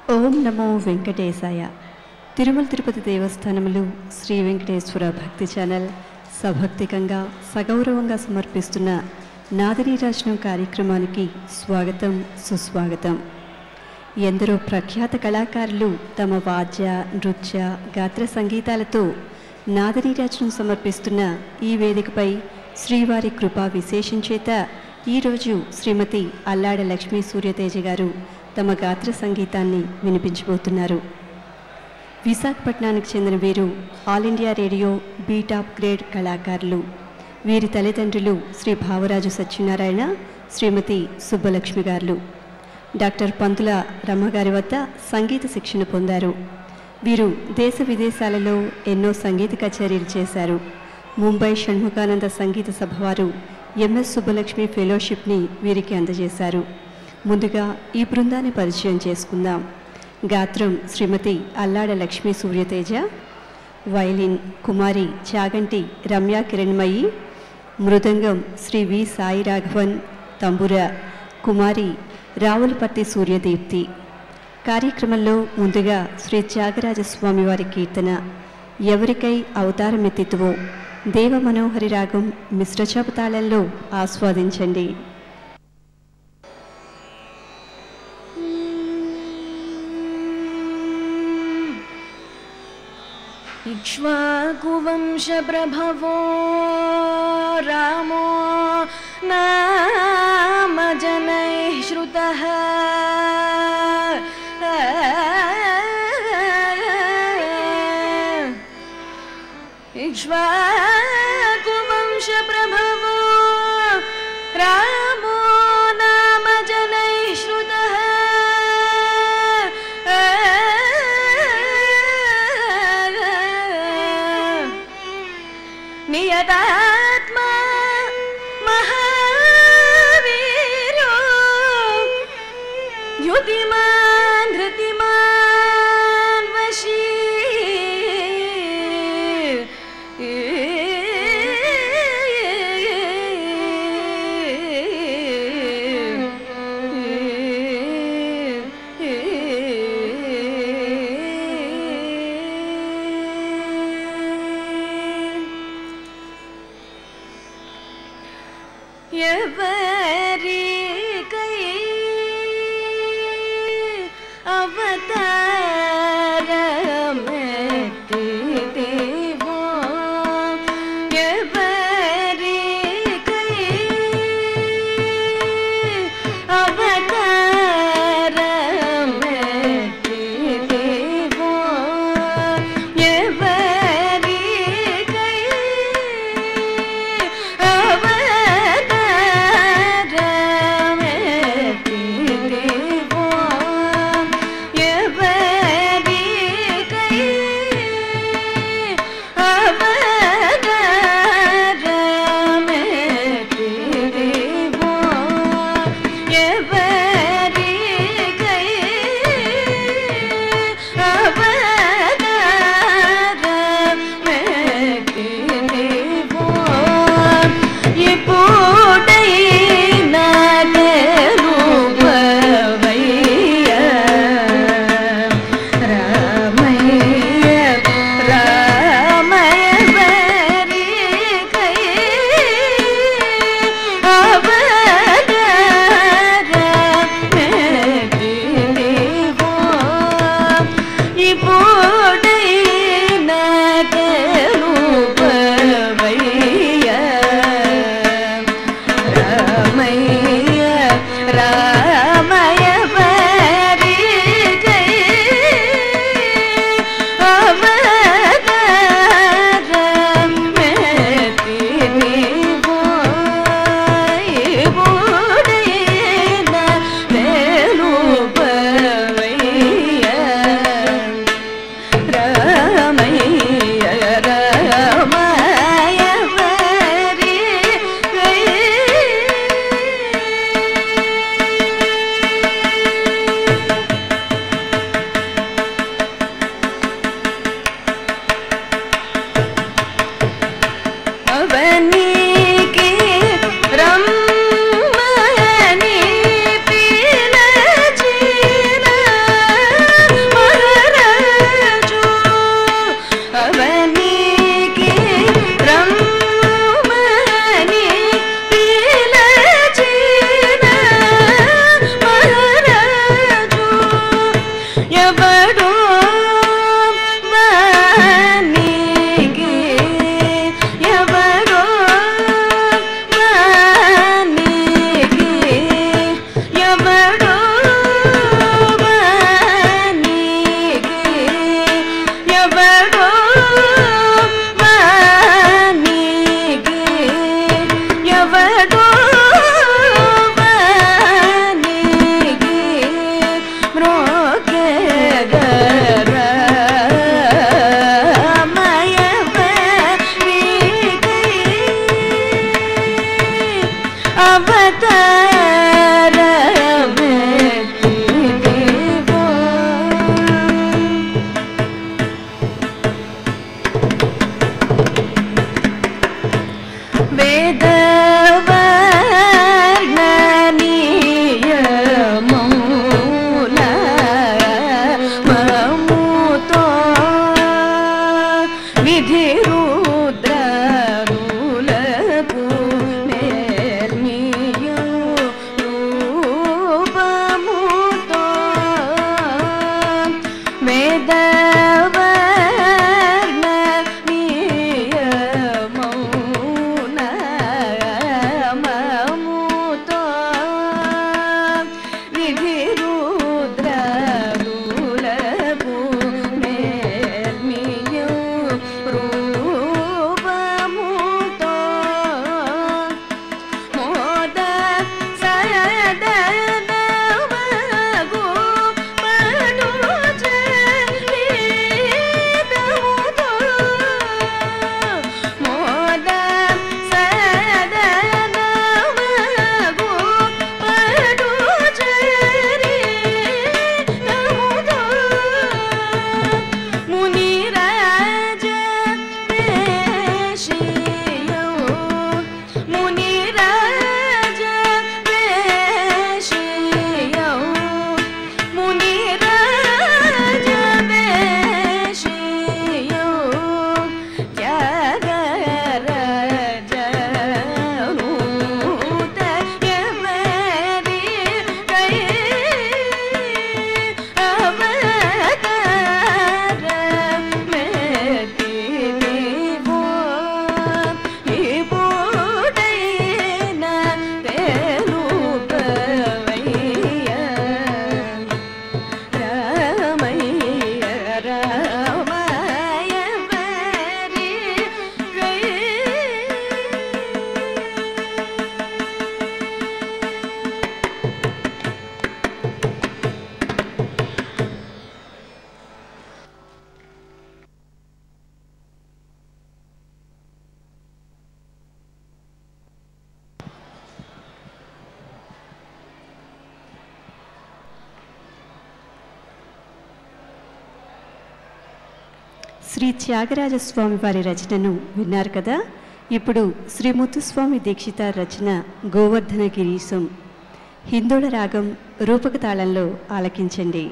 ఓం నమో వెంకటేశాయ తిరుమల తిరుపతి దేవస్థానములు శ్రీ వెంకటేశ్వర భక్తి ఛానల్ సభక్తికంగా సగౌరవంగా సమర్పిస్తున్న నాదనీరాజనం కార్యక్రమానికి స్వాగతం సుస్వాగతం ఎందరో ప్రఖ్యాత కళాకారులు తమ వాద్య నృత్య గాత్ర సంగీతాలతో నాదనీరాజనం సమర్పిస్తున్న ఈ వేదికపై శ్రీవారి కృపా విశేషం చేత ఈరోజు శ్రీమతి అల్లాడ లక్ష్మీ సూర్యతేజ గారు తమ గాత్ర సంగీతాన్ని వినిపించబోతున్నారు విశాఖపట్నానికి చెందిన వీరు ఆల్ ఇండియా రేడియో బీటాప్ గ్రేడ్ కళాకారులు వీరి తల్లిదండ్రులు శ్రీ భావరాజు సత్యనారాయణ శ్రీమతి సుబ్బలక్ష్మి గారు డాక్టర్ పంతుల రమ్మగారి వద్ద సంగీత శిక్షణ పొందారు వీరు దేశ విదేశాలలో ఎన్నో సంగీత కచేరీలు చేశారు ముంబై షణ్ముఖానంద సంగీత సభ వారు ఎంఎస్ సుబ్బలక్ష్మి ఫెలోషిప్ని వీరికి అందజేశారు ముందుగా ఈ బృందాన్ని పరిచయం చేసుకుందాం గాత్రం శ్రీమతి అల్లాడ లక్ష్మీ సూర్యతేజ వైలిన్ కుమారి చాగంటి రమ్య కిరణ్మయి మృదంగం శ్రీ వి సాయి రాఘవన్ తంబుర కుమారి రావులపర్తి సూర్యదీప్తి కార్యక్రమంలో ముందుగా శ్రీ త్యాగరాజస్వామి వారి కీర్తన ఎవరికై అవతారమెత్తితువో దేవ మనోహరి రాగం మిశ్రచాపు తాళంలో ఆస్వాదించండి इक्ष्वाकुवंशप्रभवो रामो नाम जनैः श्रुतः इक्ष्वाकुवंशप्रभवो रामो नाम जनैः श्रुतः नियतात्मा महावीरो युतिमान् धृतिमान् वशी ఎవరికై అవతారమెత్తితివో ఎవరికై అవతారమెత్తితివో ఎవరికై అవతారమెత్తితివో ఎవడో వానికి ఎవడో వానికి ఎవడో వానికి ఎవడో వానికి ఎవడో వానికి వేదవర్ణనీయమౌల మముతో విధి రుద్రములకు మేల్మియు రూపముతో వేదవర్ణనీయమౌన మముతో విధి రుద్రములకు మేల్మియు రూపముతో మోద సదనవగు పడుచరితముతో మోద సదనవగు పడుచరితముతో మునిరాజ వేషియో మునిరాజ వేషియో మునిరాజ వేషియో త్యాగరాజనూత యమరి కై శ్రీ త్యాగరాజస్వామి వారి రచనను విన్నారు కదా ఇప్పుడు శ్రీ ముత్తుస్వామి దీక్షిత రచన గోవర్ధన గిరీశం హిందోళ రాగం రూపక తాళంలో ఆలకించండి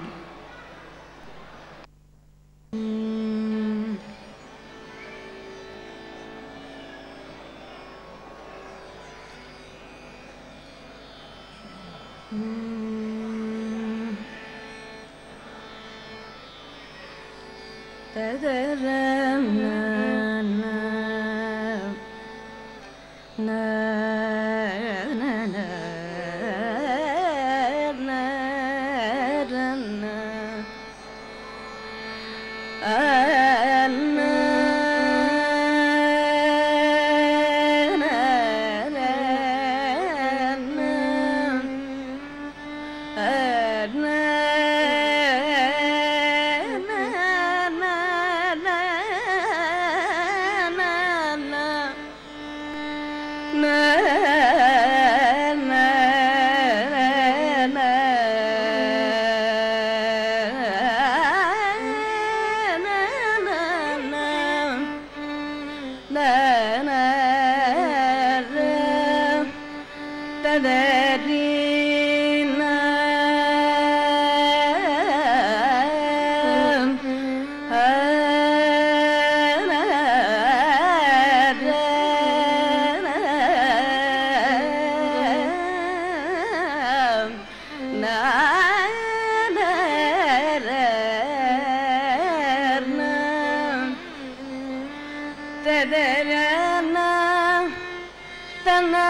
na తదరనా తన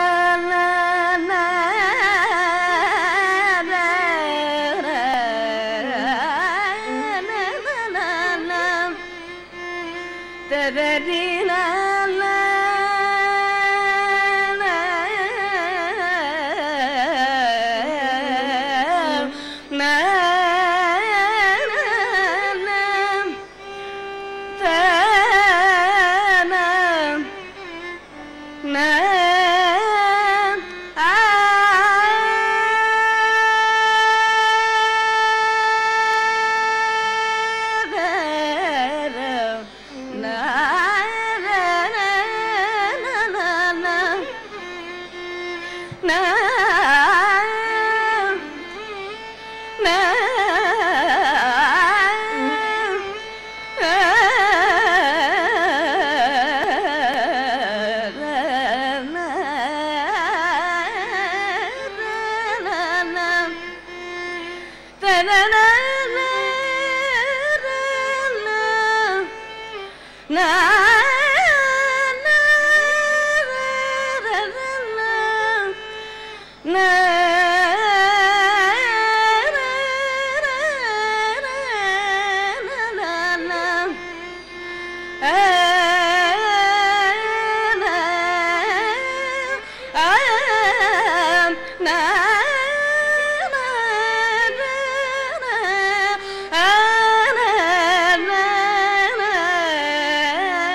na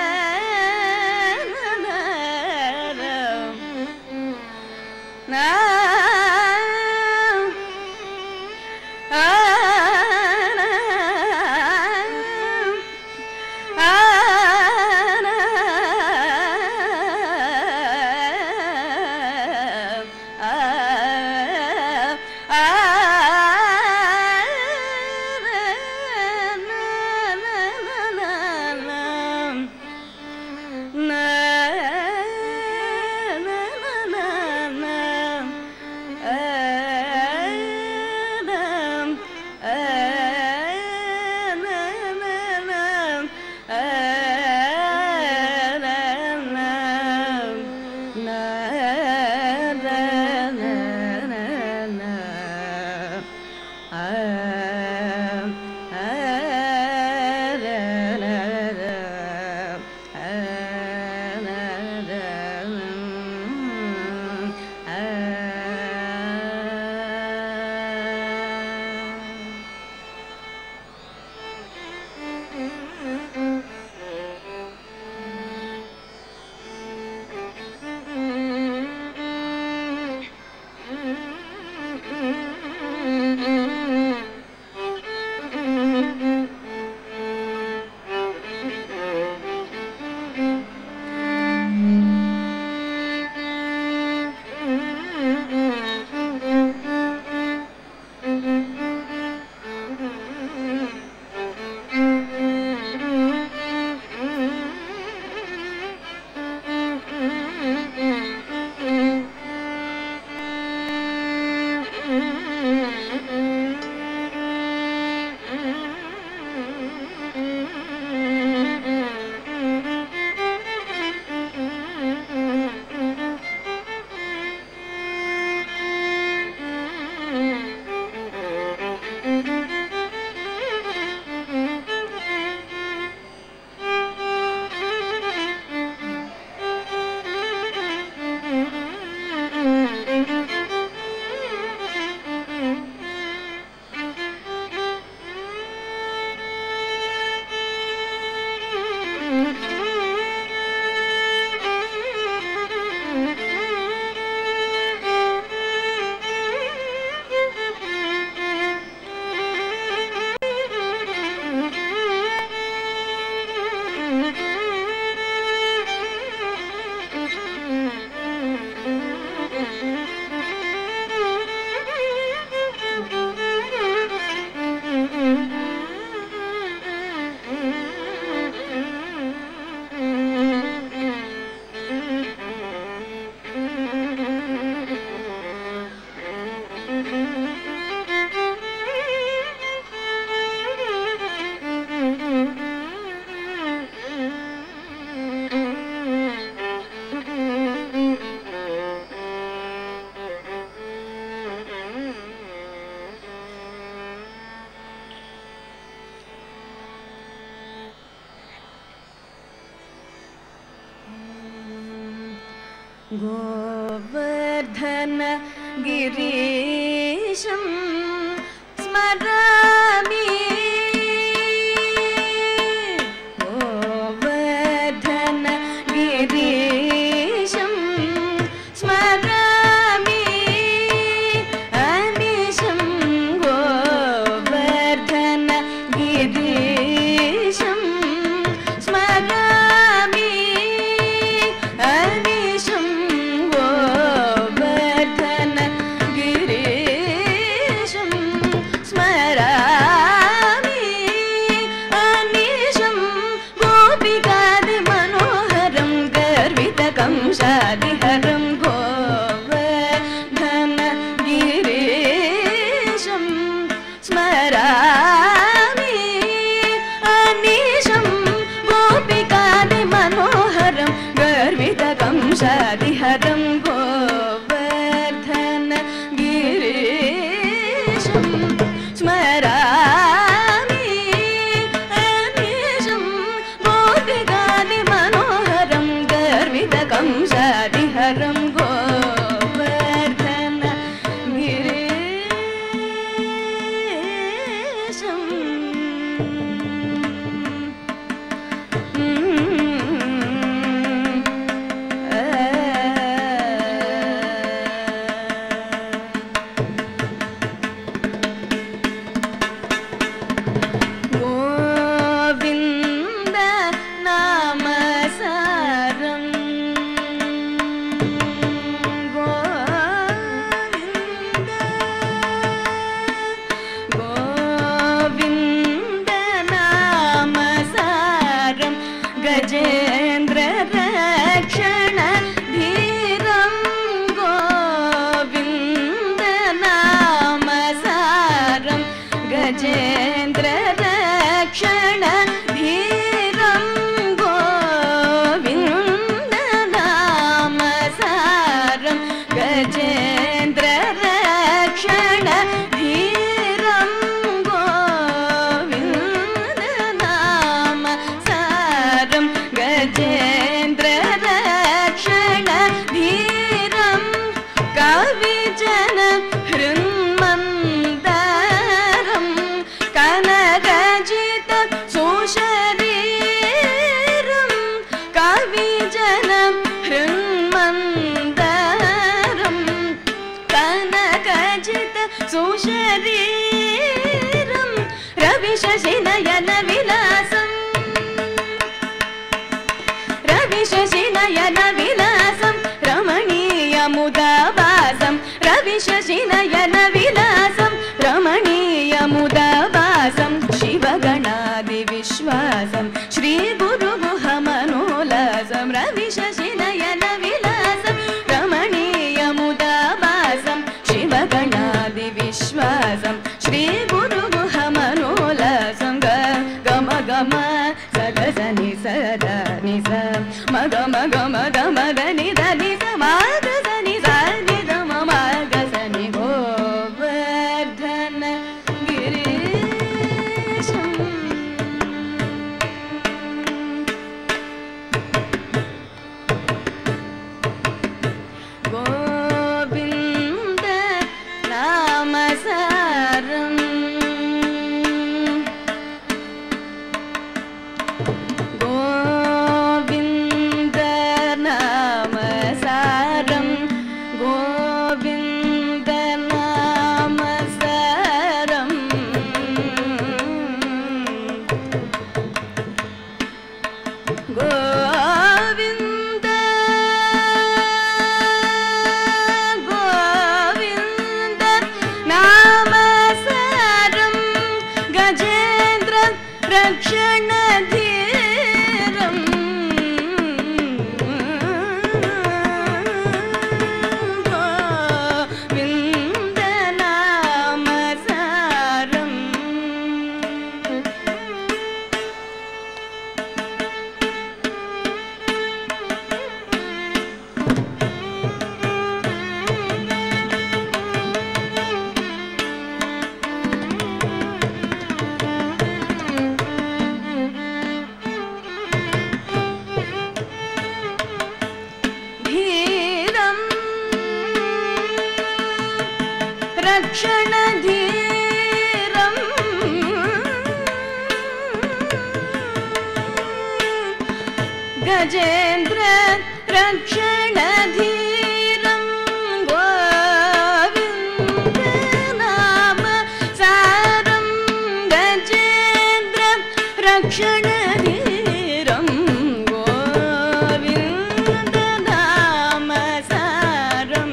गोवर्धन गिरीशं स्मरामि गोवर्धन गिरीशं स्मरामि अनिशं गोवर्धन गिरीशं स्मरामि अनिशं गोवर्धन गिरीशं स्मरामि अनिशं गोपिकादिमनोहरं गर्वितकं शादिहरं गोवर्धन गिरीशं स्मरामि अनिशं गोपिकादिमनोहरं गर्वितकं शादिहरं गोवर्धन गिरीशं स्मरामि अनिशं गोपिकादिमनोहरं गर्वितकं शादिहरं गोवर्धन गिरीशम् गोविन्द नाम सारम् गोविन्द गोविन्द नाम सारं गजेन्द्र रक्षण धीरं गोविन्द नाम सारं गजेन्द्र रक्षण धीरं गोविन्द नाम सारं गजेन्द्र रक्षण धीरं गोविन्द नाम सारं गजेन्द्र रक्षण धीरं कविजन हृन्मन्दरं कनकजित सुशरीरं कविजन हृन्मन्दरं कनकजित सुशरीरं रविशशिनयन विलासम् रविशशिनयन विलासं रमणीयमुदाभासं रविशशिनयन विलासं रमणीयमुदाभासं शिवगणादिविश्वासं श्रीगुरुगुहमनोलासं रविशशिनयन विलासं रमणीयमुदाभासं शिवगणादिविश्वासं श्रीगुरुगुहमनोलासं ग गम गम सगस नि सद नि स मग मग मग मग नि द नि स मग स नि स नि द म मग स नि गोवर्धन गिरीशम् गोविन्द नाम सारम् गोविन्द नाम सारं गोविन्द नाम सारम् गोविन्द गोविन्द नाम सारं गजेन्द्र रक्षण धीरम् गोविन्द नाम सारम् गजेन्द्र रक्षणधीरं गोविन्द नाम सारं गजेन्द्र रक्षणधीरं गोविन्द नाम सारम्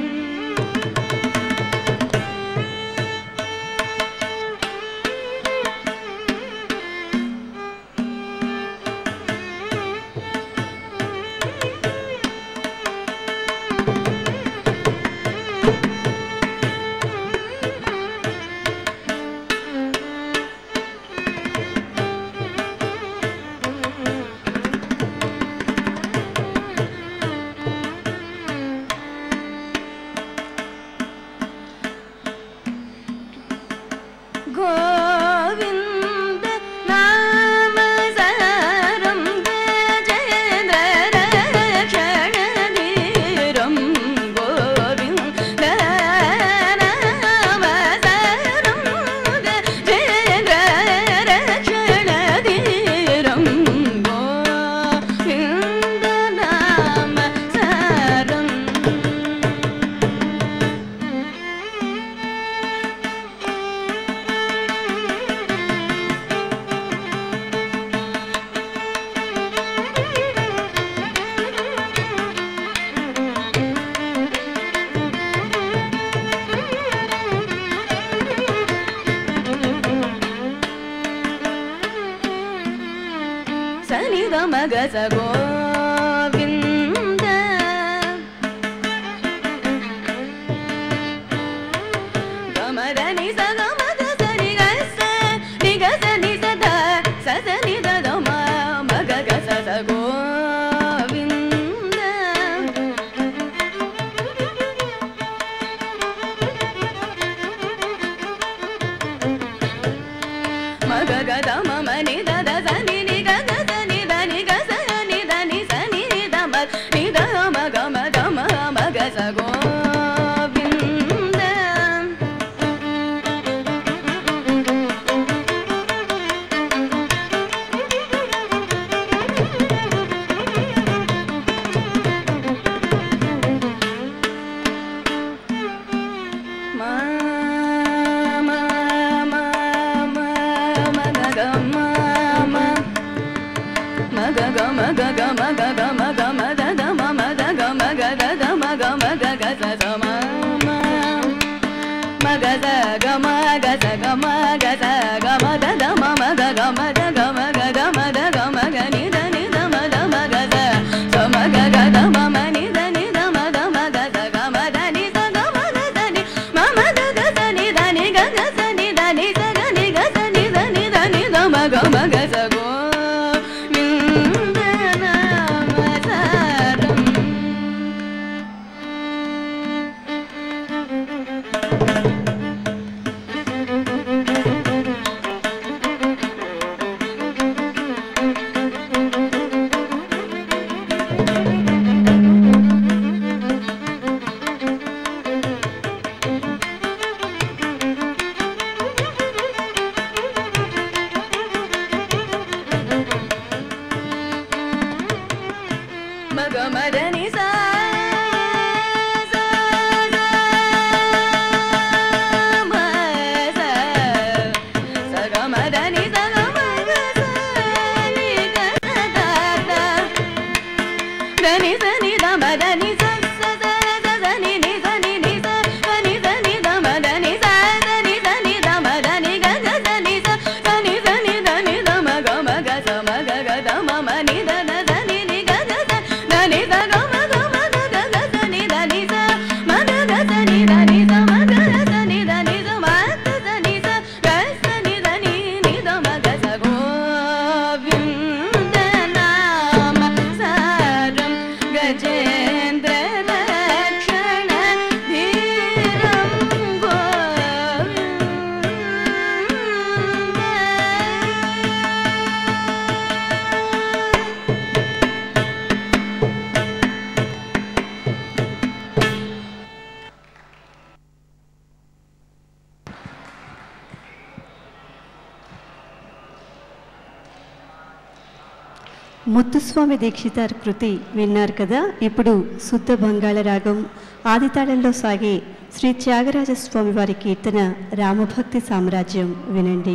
गोविन्द नाम सारं गजेन्द्र रक्षणधीरं गोविन्द नाम सारं गजेन्द्र रक्षणधीरं गोविन्द नाम सारम् సని మగ స గోవింద గమద ని స గమద స ని గ స ని గ స ని స ద స స ని ద ద మ మగ గ స స గోవింద మగ గ ద మ మ ని ద ద స ని ని గ గ స ని ద ని గ స ని ద ని స ని ని ద మ ని ద మ గ మ ద మ మ గ స గోవింద మా మా మా మా మా గ గ మా మా మగ గ మగ గ మగ గ మగ మద ద మ మద గ మగ ద ద మ గ మగ గ స స మ మ మగ స గ మ గ స గ మ గ స గ మ ద ద మ మగ గ మ ద గ మగ గ మ ద గ మగ ని ద ని ద మ ద మ గ స స మ గ గ ద మ మ ని ద ని ద మ ద మ గ స గ మ ద ని స గ మ ద స ని మ మ ద గ స ని ద ని గ గ స ని ద ని స గ ని గ స ని ద ని ద ని ద మ గ మ గ స గో వింద నా ముత్తుస్వామి దీక్షితార్ కృతి విన్నారు కదా ఇప్పుడు శుద్ధ బంగాళ రాగం ఆదితాళంలో సాగే శ్రీ త్యాగరాజస్వామి వారి కీర్తన రామభక్తి సామ్రాజ్యం వినండి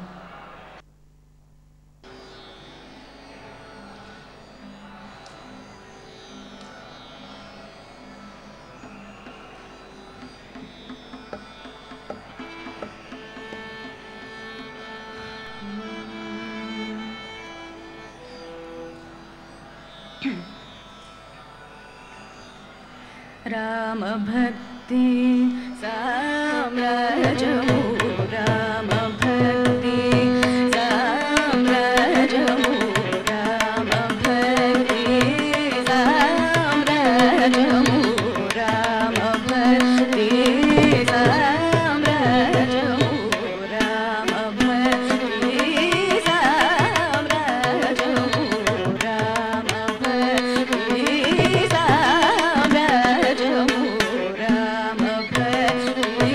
రామభక్తి సామ్రాజము రామభక్తి సామ్రాజము రామభక్తి సామ్రాజము రామభక్తి సామ్రాజము రామభక్తి సామ్రాజము రామభక్తి సామ్రాజము రామభక్తి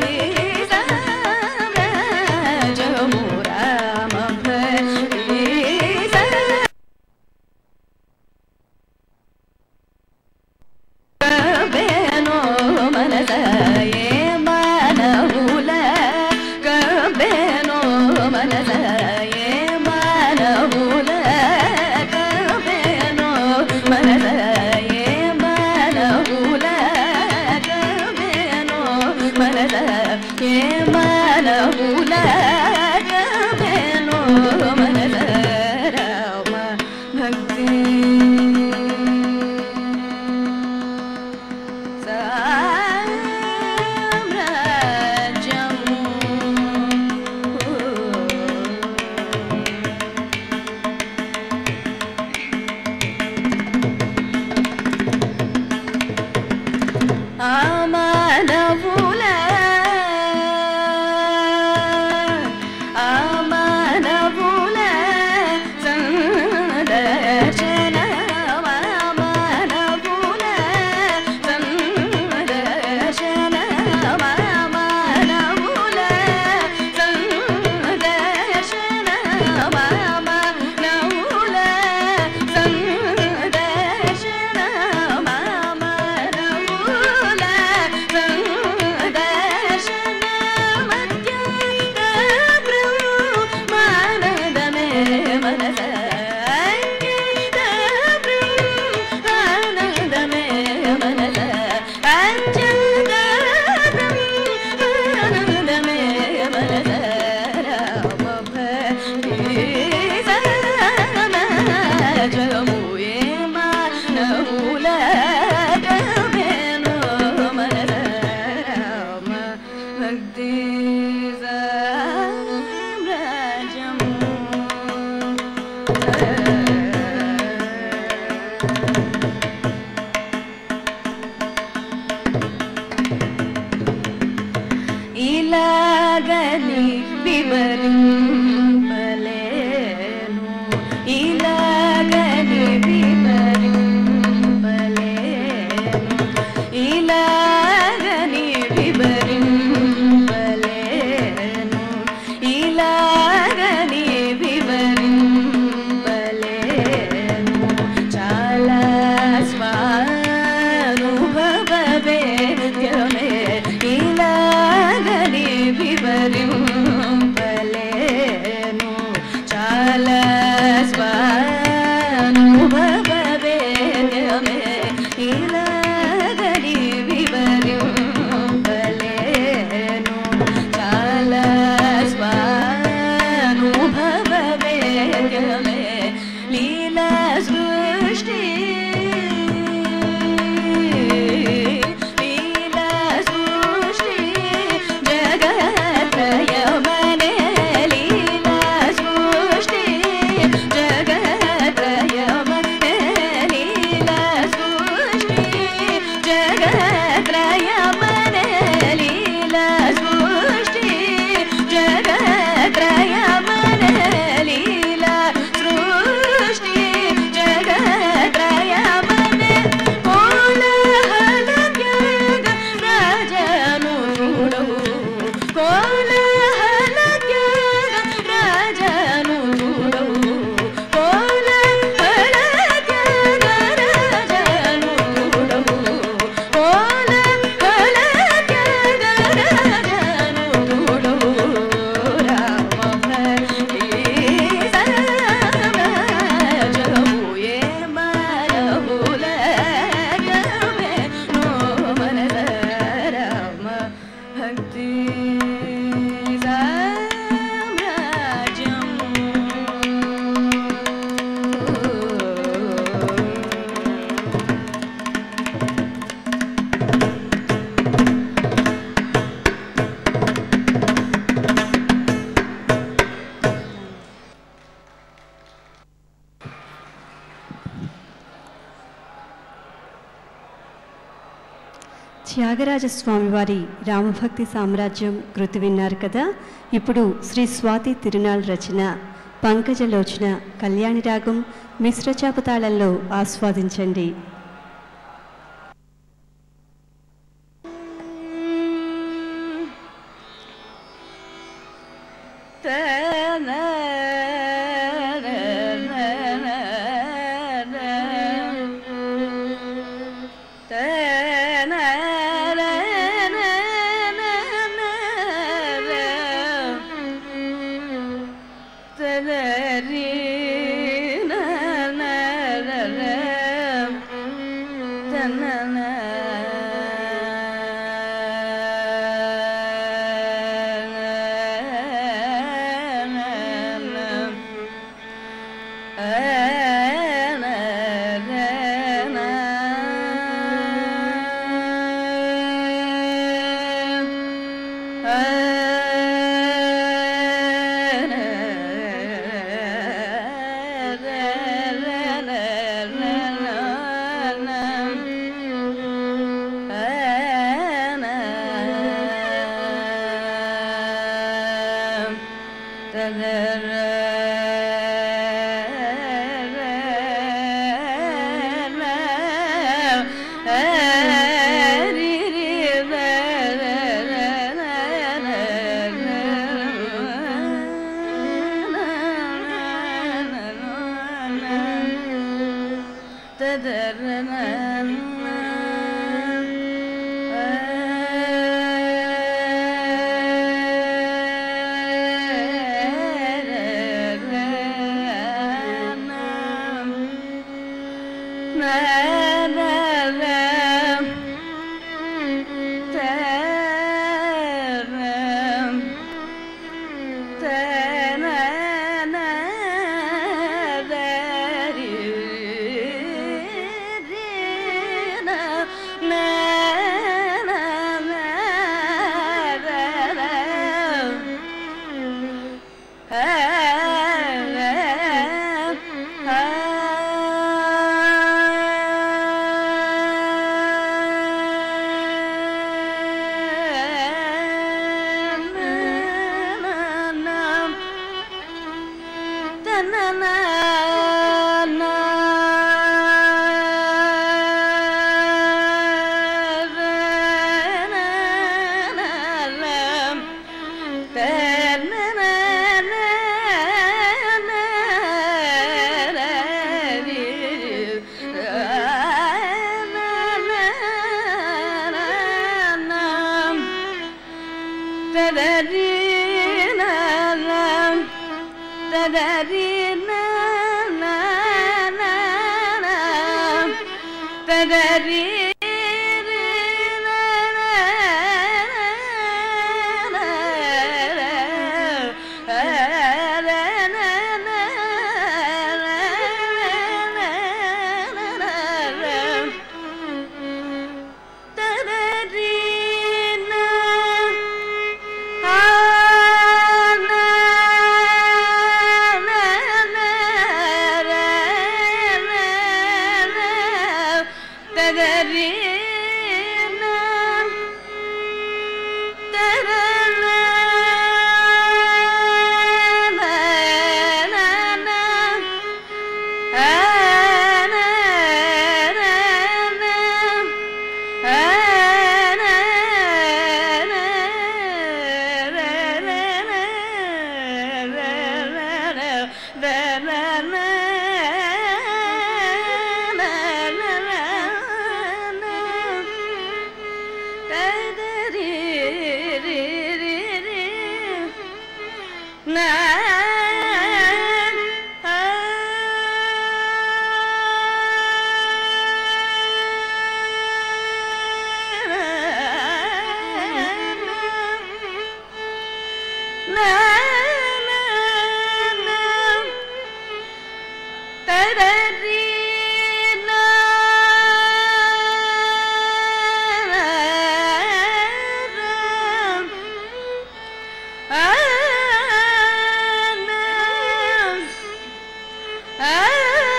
సామ్రాజము రామభక్తి సా- కబేనో మనసయే మానవుల కబేనో మనసయే మానవుల కబేనో మనసయే మానవుల కబేనో మనసయే మానవుల కబేనో మనస రామ భక్తి సామ్రాజ్యము ఆమానవుల ఆమానవుల సందర్శన మామానవుల సందర్శన మామానవుల సందర్శన మామానవుల సందర్శన మామానవుల సందర్శన మధ్య మానదమే మనస ఆనందమే మనస ఆనందమే మనస రామ భక్తి సమాజము ఏ మానవుల గమేను మనస రామ భక్తి సామ్రాజ్యము ఇలాగని వివరింపలేను ఇలాగని వివరింపలేను ఇలాగని వివరింపలేను ఇలాగని వివరింపలేను చాలా స్వానుభవవేద్యమే ఇలాగని వివరింపలేను చాలా స్వానుభవవేద్యమే ఇలాగని వివరింపలేను చాలా స్వానుభవవేద్యమే లీలా సృష్టి లీలా సృష్టి జగత్రయమనే లీలా సృష్టి జగత్రయమనే లీలా సృష్టి జగత్రయమనే లీలా సృష్టి జగత్రయమనే లీలా సృష్టి త్యాగరాజస్వామి వారి రామభక్తి సామ్రాజ్యం కృతి విన్నారు కదా ఇప్పుడు శ్రీ స్వాతి తిరునాళ్ రచన పంకజలోచన కళ్యాణి రాగం మిశ్ర చాపతాళంలో ఆస్వాదించండి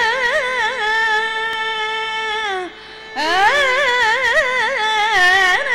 Ah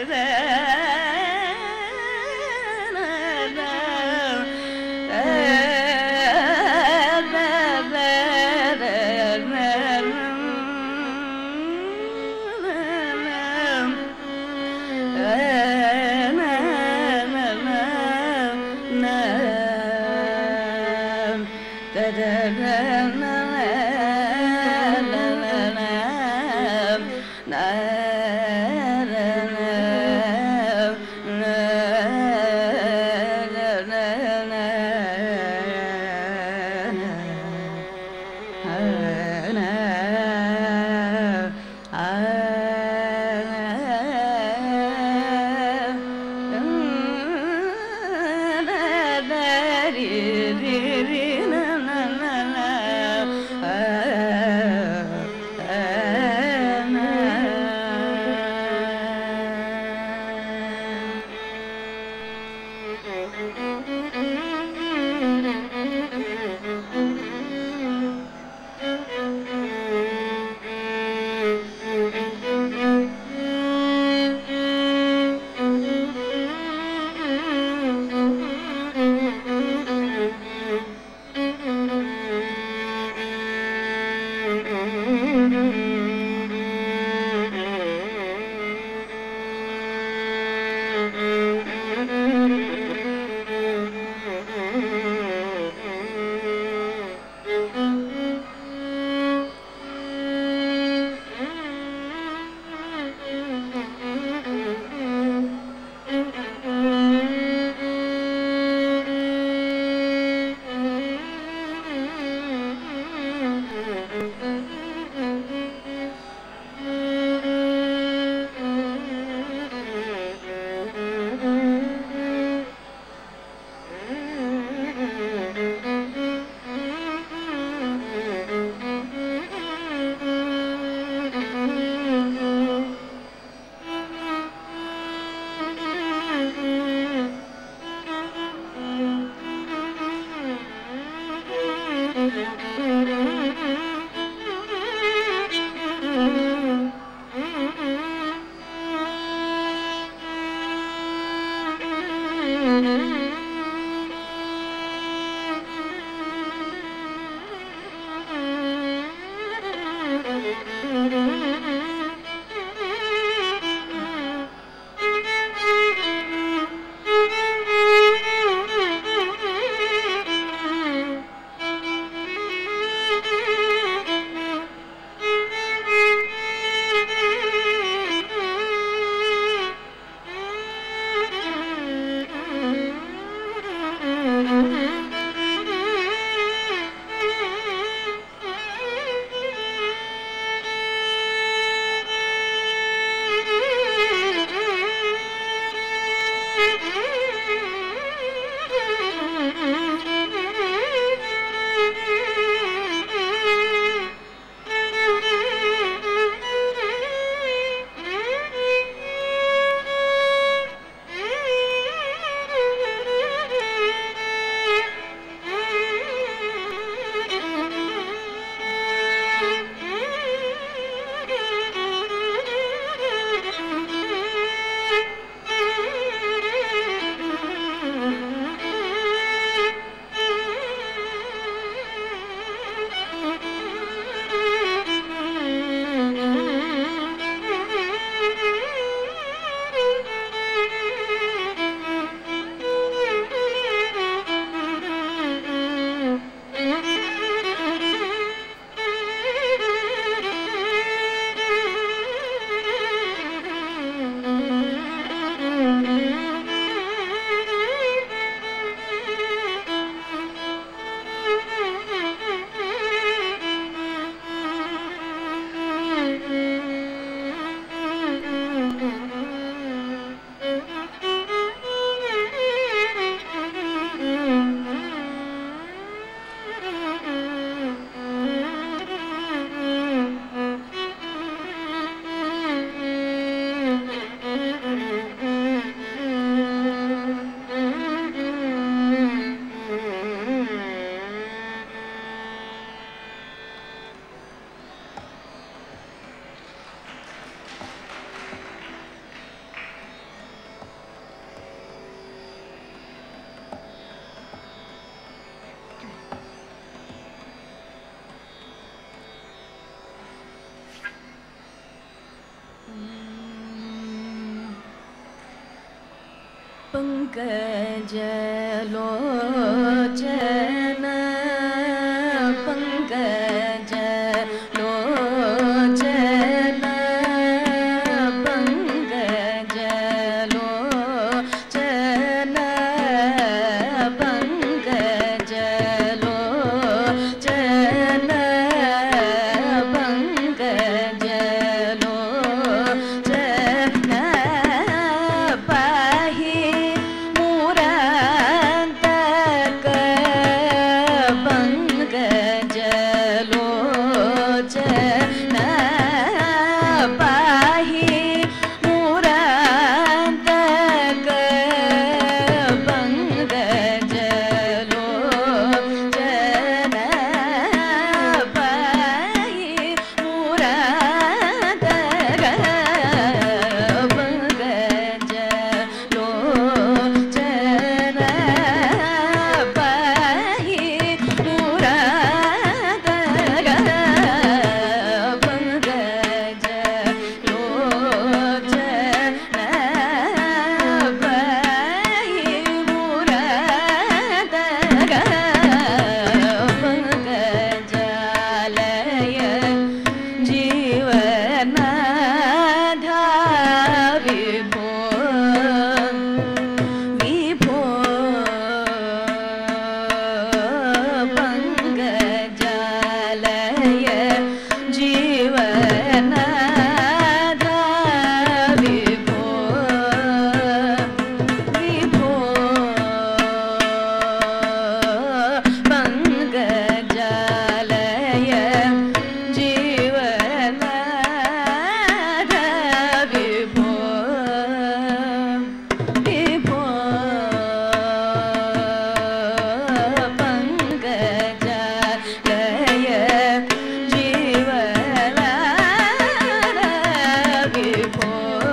Thank you. पङ्कजलोचन पङ्कजलोचन पङ्कजलोचन पङ्कजलोचन पङ्कजलोचन पाहि मुरान्तक पङ्कजलोचन पाहि मुरान्तक पङ्कजलोचन पाहि मुरान्तक पङ्कजलोचन पाहि मुरान्तक पङ्कजलोचन पाहि मुरान्तक पङ्कजालय जीवनाधा विभो विभो पङ्कजालय जीवनाधा विभो विभो पङ्कजालय जीवनाथ विभो विभो पङ्कजालय जीवनाथ विभो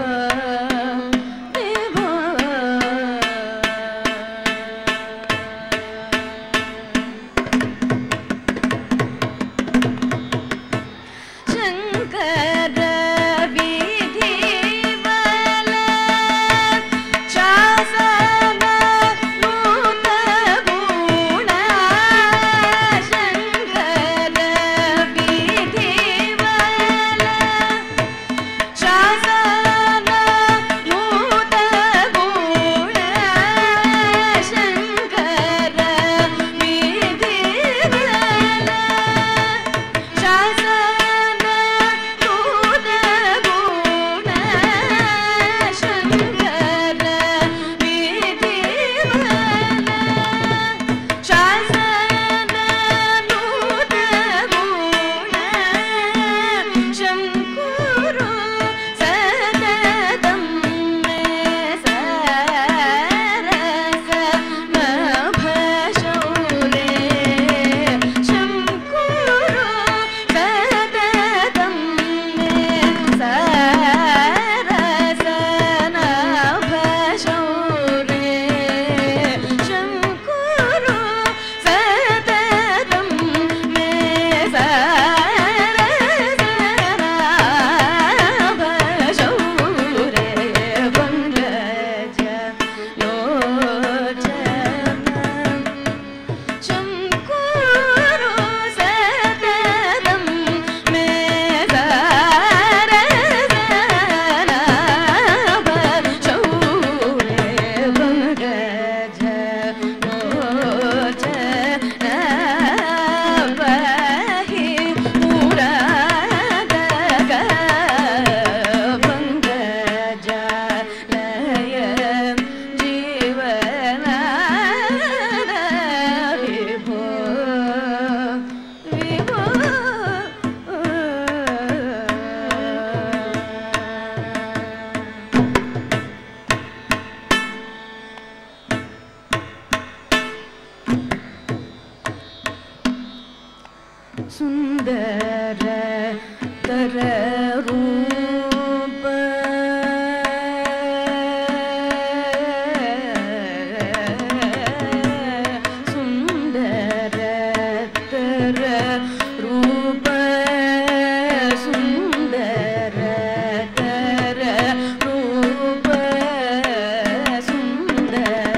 शङ्कर विधिवल शासन नूत गुण शङ्कर विधिवल शासन नूत गुण शङ्कर विधिवल शासन नूत गुण शङ्कर विधिवल शासन नूत गुण शङ्कुरु सततं मे सरस नभशौरे शङ्कुरु सततं मे सरस नभशौरे शङ्कुरु सततं मे सरसनभशौरे पङ्कज लोचन शङ्कुरु सततं मे सरसनभशौरे पङ्कज लोचन पाहि मुरादक पङ्कजालय जीवनाद विभो विभो सुन्दर तर रूप सुन्दर तर रूप सुन्दर तर रूप सुन्दर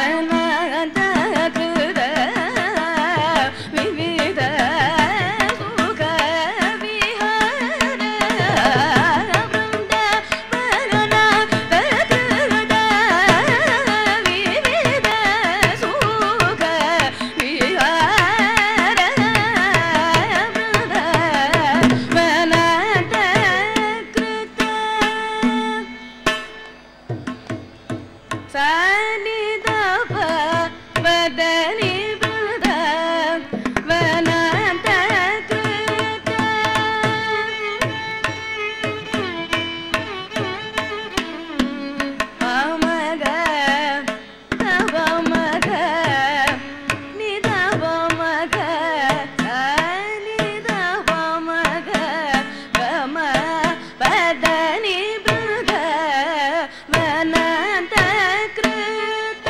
వనాంతకృత వివిధ సుఖ విహార బృంద వనాంతకృత వివిధ సుఖ విహార బృంద వనాంతకృత సని దప వదని బృద వనంత కృత అమగ తవ మగ నిదవ మగ సని దవ మగ గమ పదని బృద వనంత కృత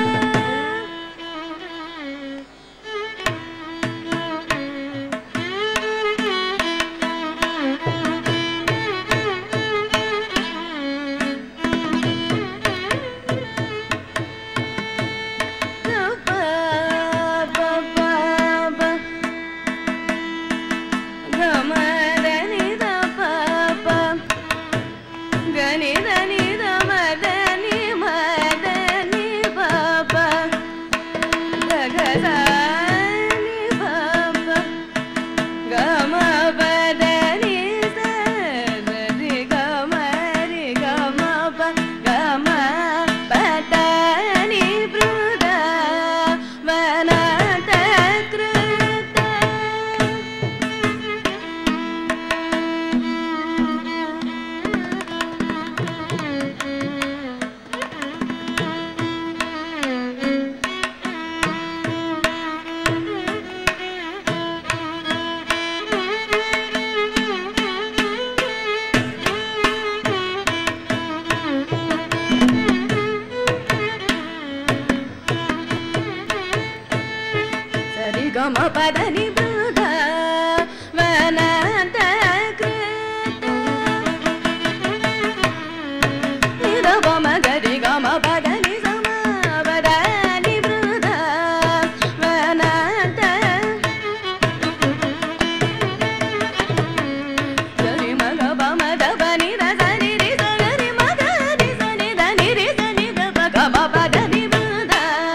సరి గమ పదని బృద వనంత కృత నిరవ మగరి గమ పదని సమ పదని బృద వనంత సరి మగ బమ దబ నిర సని రి సగరి మగ రి సని దని రి సని దబ గమ పదని బృద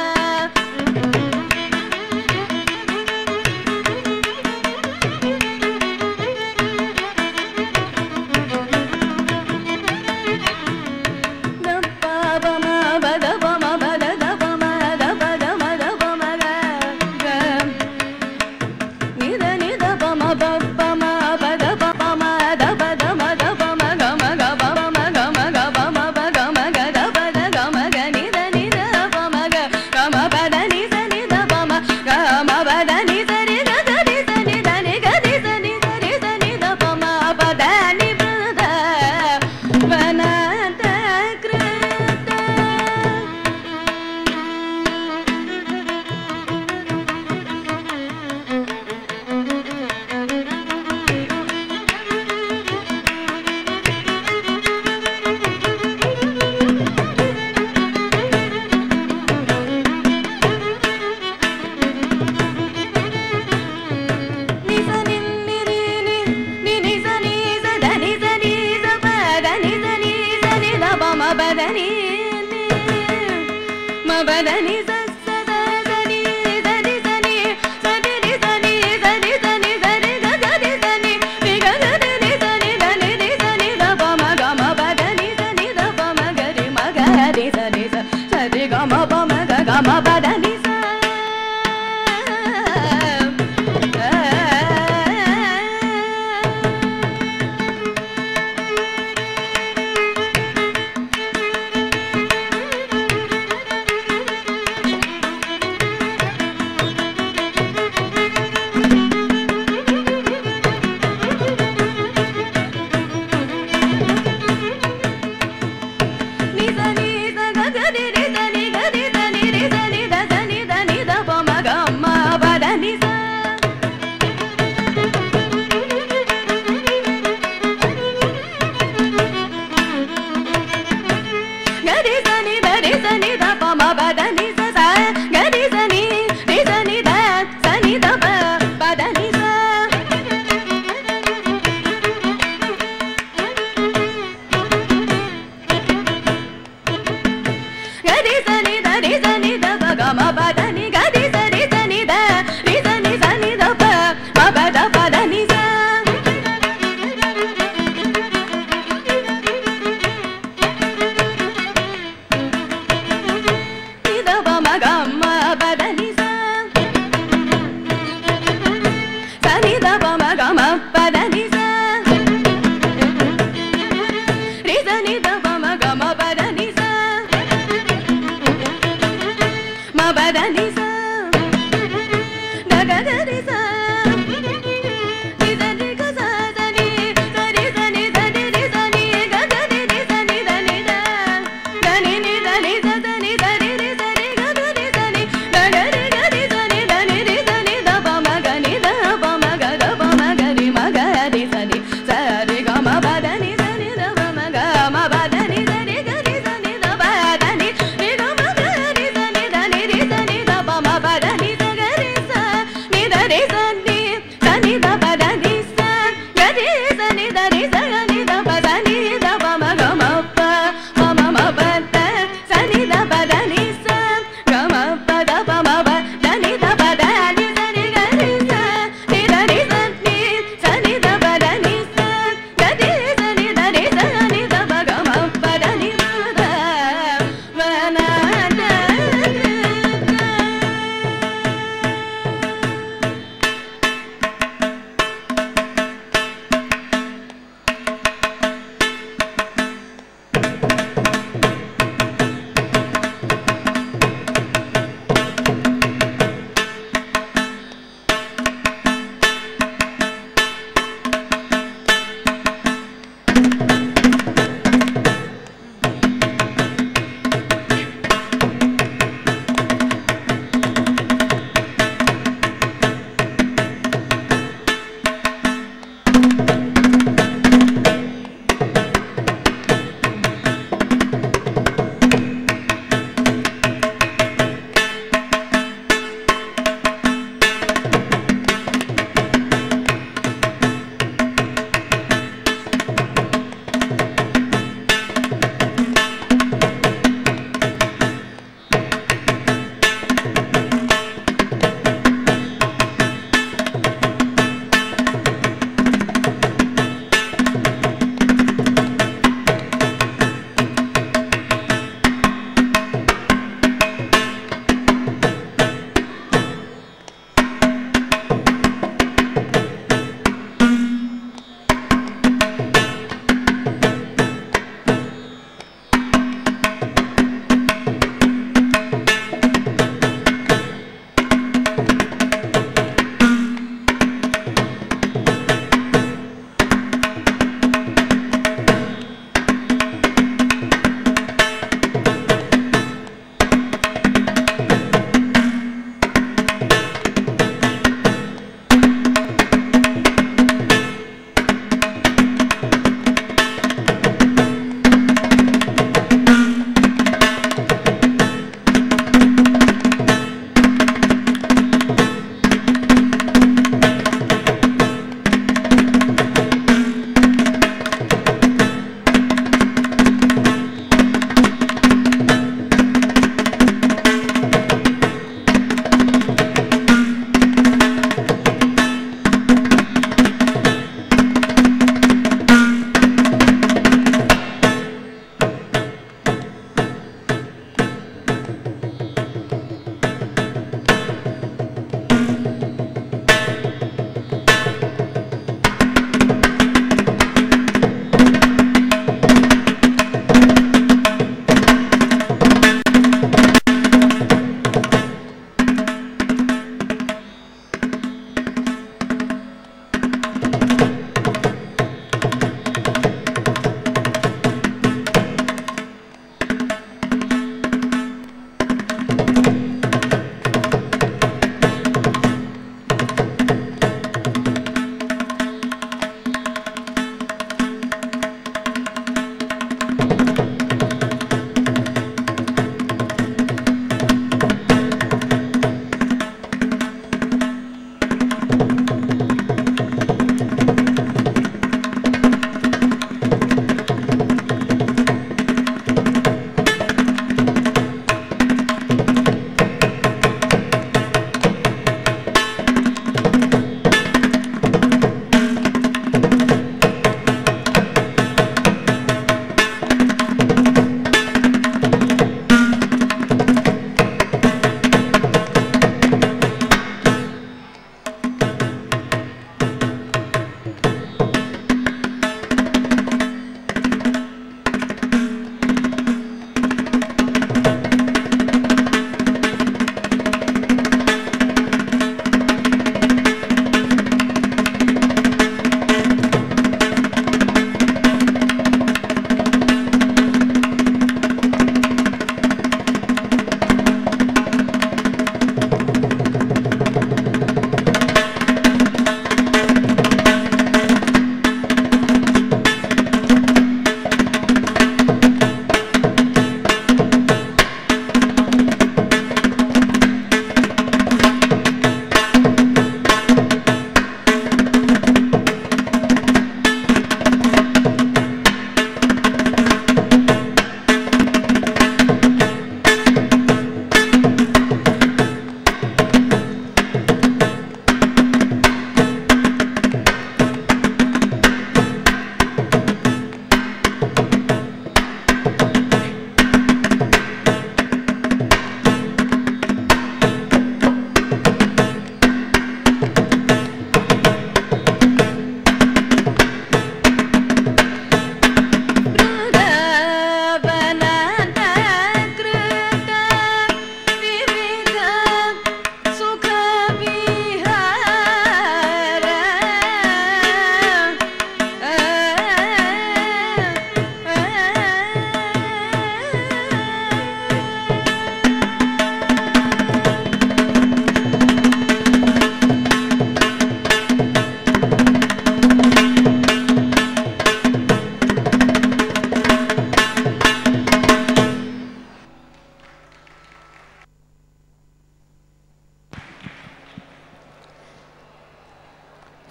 వనంత కృత నిజ నిన్నిరి ని ని నిజ నిజ ధని ధని జ పద నిజ నిజ ని ద ప మ పద ని ని మ పద ని జ స ద జ ని ద ని జ ని జ ని ని జ ని జ ని జ ని జ ని గ గ ని జ ని ని గ గ ని ని జ ని ద ని ని జ ని ద ప మ గ మ పద ని జ ని ద ప మ గ రి మ గ రి జ ని జ జ రి గ మ ప మ గ గ మ పద ని జ ఆ పదని సా గగ గరి సా ని దని గ సా దని సరి సని దని రి సని గగ రి రి సని దని ద దని ని దని స దని దని రి సని గగ రి సని గగ రి గ రి సని దని రి సని ద ప మ గ ని ద ప మ గ గ ప మ గ రి మ గ రి సని స రి గ మ ప దని సని ద ప మ గ మ ప దని సని గ రి సని ద ప దని రి గ మ గ రి సని దని రి సని ద ప మ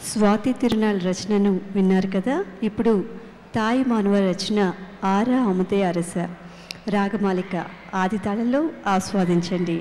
స్వాతి తిరునాళ్ళ రచనను విన్నారు కదా ఇప్పుడు తాయి మానవ రచన ఆరా అముదే అరస రాగమాలిక ఆది తాళంలో ఆస్వాదించండి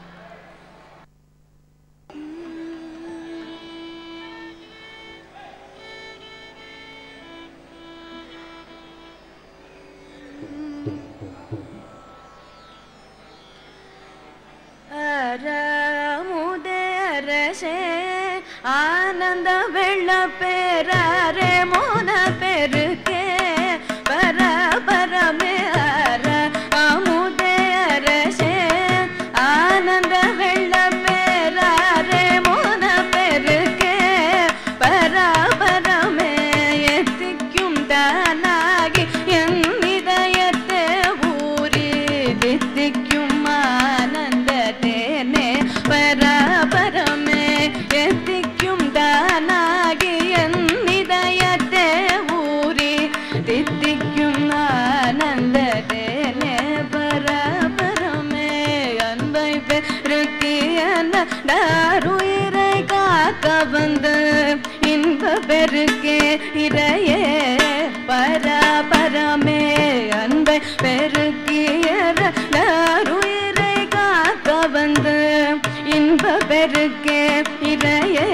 അരമുദേ രസേ ആനന്ദ വെള്ള പേരേ മോന പെരുക്കേ പര പരമേ അര അമുദേ രസേ ആനന്ദ വെള്ള പേരേ മോന പെരുക്കേ പര പരമേ എത്തിക്കും താനാകി എന്നിതയത്തെ ഊരി ദിത്തിക്കും ആനന്ദത്തേനെ പരാപരമേ എത്തിക്കും താനാകി എന്നിതയത്തെ ഊരി ദിത്തിക്കും ആനന്ദത്തേനെ പരാപരമേ அன்பை பெருக்கியன டாருயிரை காக்க வந்து இன்ப பெருக்கே இறையே பராபரமே அன்பை பெருக்கிய டாருயிரை காக்க வந்து இன்ப பெருக்கே இறையே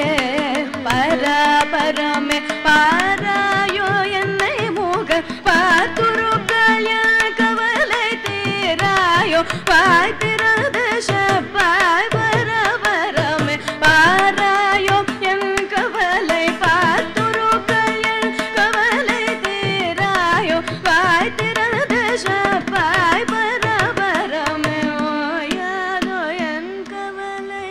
பராபரமே பாராயோ என்னை மூக பார்த்துருக்கள் என் கவலை தீராயோ வாய் திறந்து செப்பாய் பரபரமே பாராயோ என் கவலை பார்த்துருக்கள் என் கவலை தீராயோ வாய் திறந்து செப்பாய் பரபரமே ஓயாதோ என் கவலை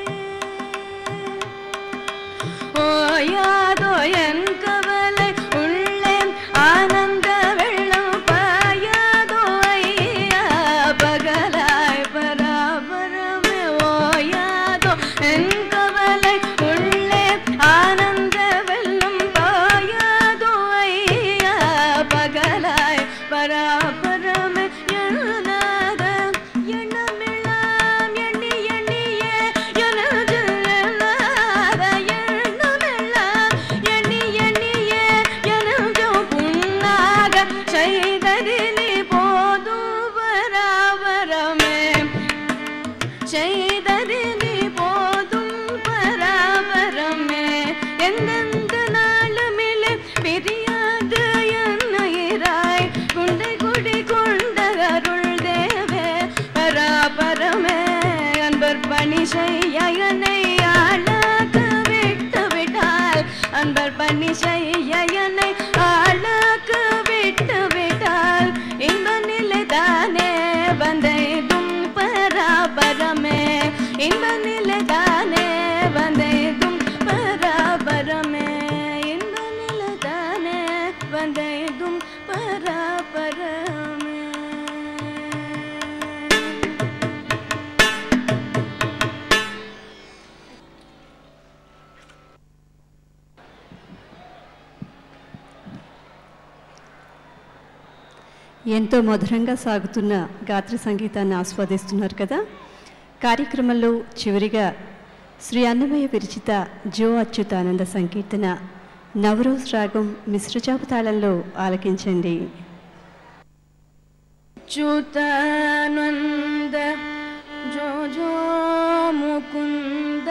ஓயாதோ என் கவலை உள்ளே ஆனந்த வெள்ளம் பாயாதோ ஐயா பகலாய் பராபரமே ஓயாதோ என் கவலை உள்ளே ஆனந்த வெள்ளம் பாயாதோ ஐயா பகலாய் பராபரமே எண்ணாத எண்ணமெல்லாம் எண்ணி எண்ணியே எனது எண்ணாத எண்ணமெல்லாம் எண்ணி எண்ணியே எனது புண்ணாக செய்தது நீ போதும் பராபரமே செய்தது நீ போதும் பராபரமே எந்தெந்த நாளுமில்லை பிரியாது என்னைராய் குண்டை குடி கொண்ட அருள் தேவே பராபரமே அன்பர் பணி செய்ய என்னை ஆளாக்க விட்டு விட்டால் அன்பர் பணி செய்ய என்னை ஆளாக்க விட்டு விட்டால் இந்த நிலை தானே வந்தேதும் பராபரமே இன்ப நிலை தானே வந்தேதும் பராபரமே இன்ப நிலை தானே வந்தேதும் பராபரமே ఎంతో మధురంగా సాగుతున్న గాత్ర సంగీతాన్ని ఆస్వాదిస్తున్నారు కదా కార్యక్రమంలో చివరిగా శ్రీ అన్నమయ్య విరచిత జో అచ్యుతానంద సంకీర్తన నవరోజ్ రాగం మిశ్రజాపు తాళంలో ఆలకించండి च्युतानन्द जो जो मुकुन्द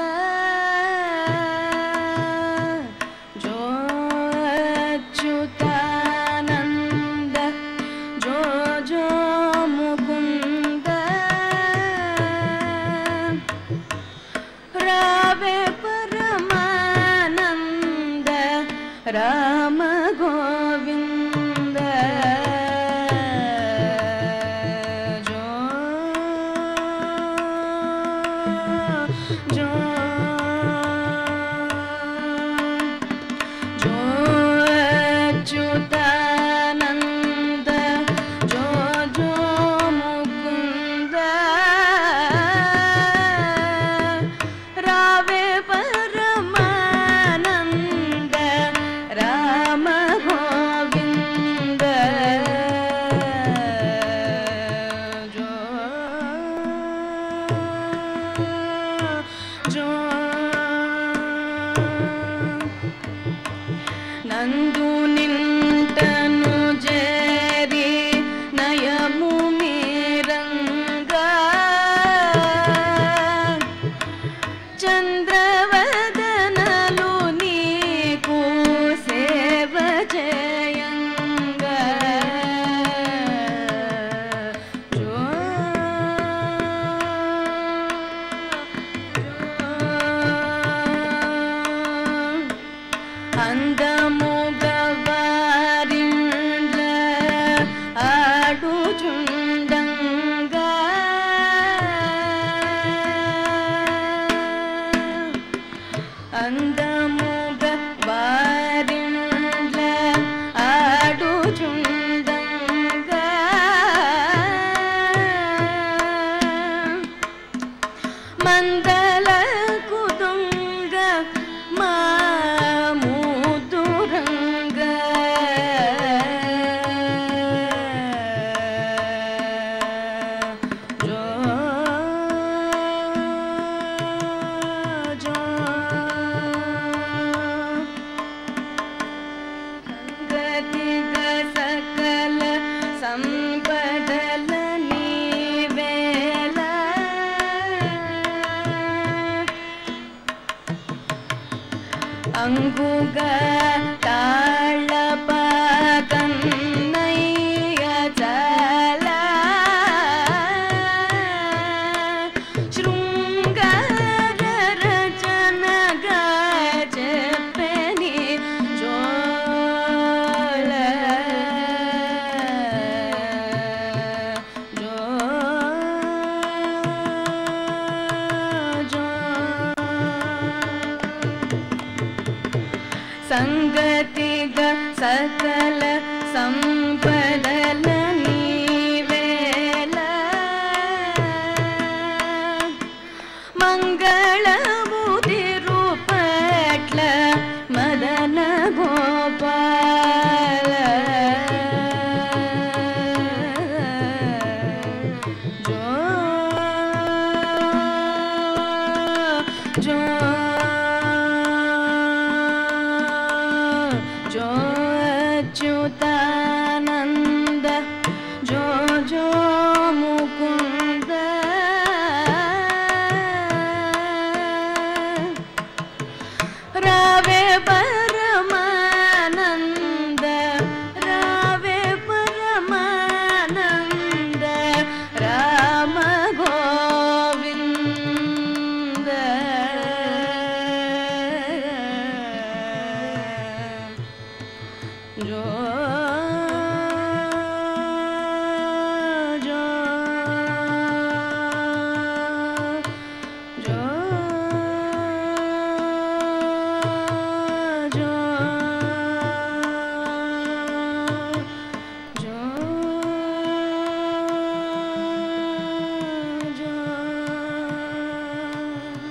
जो अच्युतानन्द जो जो मुकुन्द रावे परमानन्द राम गोविन्द जो जो जो अच्युतानन्द जो जो मुकुन्द रावे परमानन्द रा అందముగవారిండ్ల ఆడుచుండంగా అందముగ వారిండ్ల ఆడుచుండంగా మందల కుదుంగ మామూతురంగ జో జో గతిగ సకల సంపదల నీవేళ అంగుగ తాళప కన్నయ్య చాల శృంగార రచనగా చెప్పని జోల జో సంగతిగ సకల సంపదల నీవేళ మంగళముది రూపట్ల మదన గోపాల జో జో జో అచ్యుతానంద జో జో ముకుంద రావే పరమానంద రావే పరమానంద రామ గోవింద జో జో జో జో జో జో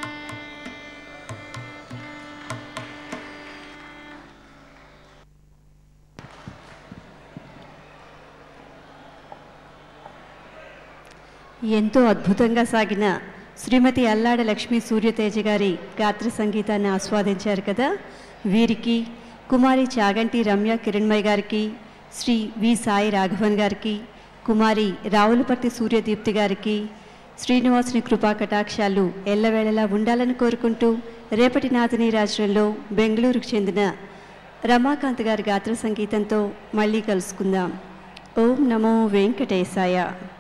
ఎంతో అద్భుతంగా సాగిన శ్రీమతి అల్లాడ లక్ష్మీ సూర్యతేజ గారి గాత్ర సంగీతాన్ని ఆస్వాదించారు కదా వీరికి కుమారి చాగంటి రమ్య కిరణ్మయ్ గారికి శ్రీ వి సాయి రాఘవన్ గారికి కుమారి రావులపర్తి సూర్యదీప్తి గారికి శ్రీనివాసుని కృపా కటాక్షాలు ఎల్లవేళలా ఉండాలని కోరుకుంటూ రేపటి నాదిని రాజ్యంలో బెంగళూరుకు చెందిన రమాకాంత్ గారి గాత్ర సంగీతంతో మళ్ళీ కలుసుకుందాం ఓం నమో వెంకటేశాయ